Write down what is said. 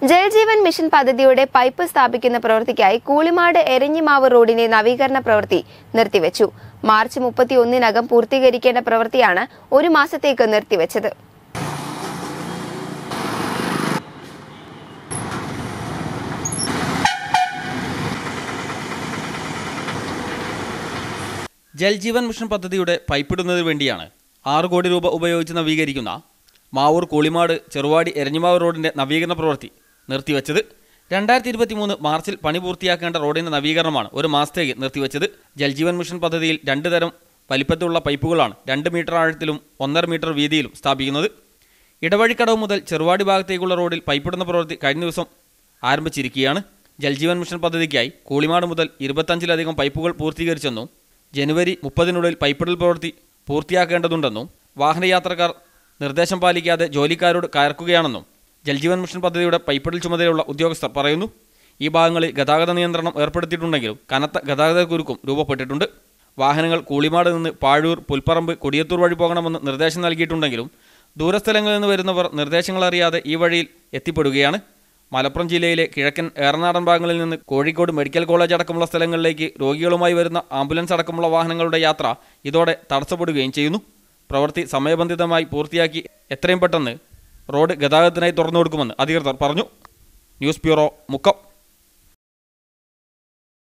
Jal Jeevan mission പദ്ധതിയുടെ pipe സ്ഥാപിക്കുന്ന പ്രവൃത്തിക്കായി കൂളിമാട് എരഞ്ഞിമാവ് റോഡിന്റെ നവീകരണ പ്രവൃത്തി നിർത്തിവെച്ചു മാർച്ച് മുപ്പത്തിയൊന്നിനകം പൂർത്തീകരിക്കേണ്ട പ്രവൃത്തിയാണ് ഒരു മാസത്തേക്ക് നിർത്തിവെച്ചത് ജൽജീവൻ മിഷൻ പദ്ധതിയുടെ പൈപ്പിടുന്നതിന് വേണ്ടിയാണ് ആറ് കോടി രൂപ ഉപയോഗിച്ച് നവീകരിക്കുന്ന മാവൂർ കൂളിമാട് ചെറുവാടി എരഞ്ഞിമാവ് റോഡിന്റെ നവീകരണ പ്രവൃത്തി നിർത്തിവെച്ചത് രണ്ടായിരത്തി ഇരുപത്തി മൂന്ന് മാർച്ചിൽ പണി പൂർത്തിയാക്കേണ്ട റോഡിന്റെ നവീകരണമാണ് ഒരു മാസത്തേക്ക് നിർത്തിവെച്ചത് ജൽജീവൻ മിഷൻ പദ്ധതിയിൽ രണ്ട് തരം വലിപ്പത്തിലുള്ള പൈപ്പുകളാണ് രണ്ട് മീറ്റർ ആഴത്തിലും ഒന്നര മീറ്റർ വീതിയിലും സ്ഥാപിക്കുന്നത് ഇടവഴിക്കടവ് മുതൽ ചെറുവാടി ഭാഗത്തേക്കുള്ള റോഡിൽ പൈപ്പിടുന്ന പ്രവൃത്തി കഴിഞ്ഞ ദിവസം ആരംഭിച്ചിരിക്കുകയാണ് ജൽജീവൻ മിഷൻ പദ്ധതിക്കായി കൂളിമാട് മുതൽ ഇരുപത്തഞ്ചിലധികം പൈപ്പുകൾ പൂർത്തീകരിച്ചെന്നും ജനുവരി മുപ്പതിനുള്ളിൽ പൈപ്പിടൽ പ്രവൃത്തി പൂർത്തിയാക്കേണ്ടതുണ്ടെന്നും വാഹനയാത്രക്കാർ നിർദ്ദേശം പാലിക്കാതെ ജോലിക്കാരോട് കയർക്കുകയാണെന്നും ജൽജീവൻ മിഷൻ പദ്ധതിയുടെ പൈപ്പിടൽ ചുമതലയുള്ള ഉദ്യോഗസ്ഥർ പറയുന്നു ഈ ഭാഗങ്ങളിൽ ഗതാഗത നിയന്ത്രണം ഏർപ്പെടുത്തിയിട്ടുണ്ടെങ്കിലും കനത്ത ഗതാഗത കുരുക്കും രൂപപ്പെട്ടിട്ടുണ്ട് വാഹനങ്ങൾ കൂളിമാട് നിന്ന് പാഴൂർ പുൽപ്പറമ്പ് കൊടിയത്തൂർ വഴി പോകണമെന്ന് നിർദ്ദേശം നൽകിയിട്ടുണ്ടെങ്കിലും ദൂരസ്ഥലങ്ങളിൽ നിന്ന് വരുന്നവർ നിർദ്ദേശങ്ങൾ അറിയാതെ ഈ വഴിയിൽ എത്തിപ്പെടുകയാണ് മലപ്പുറം ജില്ലയിലെ കിഴക്കൻ ഏറനാടൻ ഭാഗങ്ങളിൽ നിന്ന് കോഴിക്കോട് മെഡിക്കൽ കോളേജ് അടക്കമുള്ള സ്ഥലങ്ങളിലേക്ക് രോഗികളുമായി വരുന്ന ആംബുലൻസ് അടക്കമുള്ള വാഹനങ്ങളുടെ യാത്ര ഇതോടെ തടസ്സപ്പെടുകയും ചെയ്യുന്നു പ്രവൃത്തി സമയബന്ധിതമായി പൂർത്തിയാക്കി എത്രയും പെട്ടെന്ന് റോഡ് ഗതാഗതത്തിനായി തുറന്നു കൊടുക്കുമെന്ന് അധികൃതർ പറഞ്ഞു ന്യൂസ് ബ്യൂറോ മുക്കം